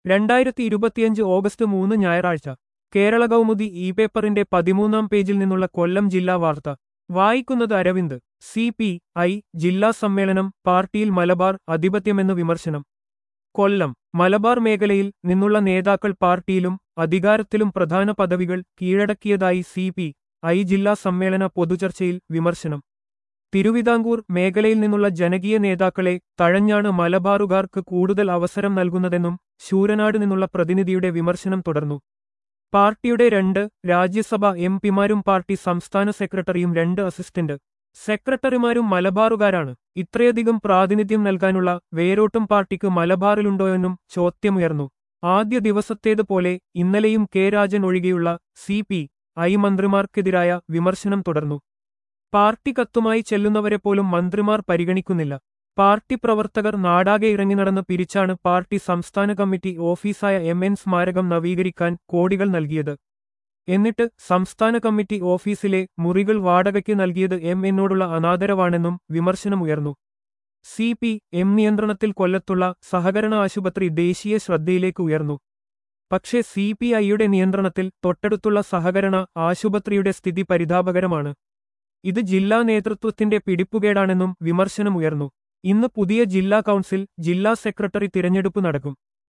രണ്ടായിരത്തി ഇരുപത്തിയഞ്ച് ഓഗസ്റ്റ് മൂന്ന് ഞായറാഴ്ച കേരള കൗമുദി ഇ പേപ്പറിന്റെ പതിമൂന്നാം പേജിൽ നിന്നുള്ള കൊല്ലം ജില്ലാ വാർത്ത വായിക്കുന്നത് അരവിന്ദ് സി പി ഐ ജില്ലാ സമ്മേളനം പാർട്ടിയിൽ മലബാർ അധിപത്യമെന്ന് വിമർശനം കൊല്ലം മലബാർ മേഖലയിൽ നിന്നുള്ള നേതാക്കൾ പാർട്ടിയിലും അധികാരത്തിലും പ്രധാന പദവികൾ കീഴടക്കിയതായി സി പി ഐ ജില്ലാ സമ്മേളന പൊതുചർച്ചയിൽ വിമർശനം തിരുവിതാംകൂർ മേഖലയിൽ നിന്നുള്ള ജനകീയ നേതാക്കളെ തഴഞ്ഞാണ് മലബാറുകാർക്ക് കൂടുതൽ അവസരം നൽകുന്നതെന്നും ശൂരനാട് നിന്നുള്ള പ്രതിനിധിയുടെ വിമർശനം തുടർന്നു പാർട്ടിയുടെ രണ്ട് രാജ്യസഭ എം പിമാരും പാർട്ടി സംസ്ഥാന സെക്രട്ടറിയും രണ്ട് അസിസ്റ്റന്റ് സെക്രട്ടറിമാരും മലബാറുകാരാണ് ഇത്രയധികം പ്രാതിനിധ്യം നൽകാനുള്ള വേരോട്ടം പാർട്ടിക്ക് മലബാറിലുണ്ടോയെന്നും ചോദ്യമുയർന്നു ആദ്യ ദിവസത്തേതുപോലെ ഇന്നലെയും കെ രാജൻ ഒഴികെയുള്ള സി പി ഐ മന്ത്രിമാർക്കെതിരായ വിമർശനം തുടർന്നു പാർട്ടി കത്തുമായി ചെല്ലുന്നവരെപ്പോലും മന്ത്രിമാർ പരിഗണിക്കുന്നില്ല പാർട്ടി പ്രവർത്തകർ നാടാകെ ഇറങ്ങി നടന്ന് പിരിച്ചാണ് പാർട്ടി സംസ്ഥാന കമ്മിറ്റി ഓഫീസായ എം എൻ സ്മാരകം നവീകരിക്കാൻ കോടികൾ നൽകിയത് എന്നിട്ട് സംസ്ഥാന കമ്മിറ്റി ഓഫീസിലെ മുറികൾ വാടകയ്ക്ക് നൽകിയത് എം എന്നോടുള്ള അനാദരവാണെന്നും വിമർശനമുയർന്നു സി പി എം നിയന്ത്രണത്തിൽ കൊല്ലത്തുള്ള സഹകരണ ആശുപത്രി ദേശീയ ശ്രദ്ധയിലേക്ക് ഉയർന്നു പക്ഷേ സി പി ഐയുടെ നിയന്ത്രണത്തിൽ തൊട്ടടുത്തുള്ള സഹകരണ ആശുപത്രിയുടെ സ്ഥിതി പരിതാപകരമാണ് ഇത് ജില്ലാ നേതൃത്വത്തിന്റെ പിടിപ്പുകേടാണെന്നും വിമർശനമുയർന്നു ഇന്ന് പുതിയ ജില്ലാ കൗൺസിൽ ജില്ലാ സെക്രട്ടറി തിരഞ്ഞെടുപ്പ് നടക്കും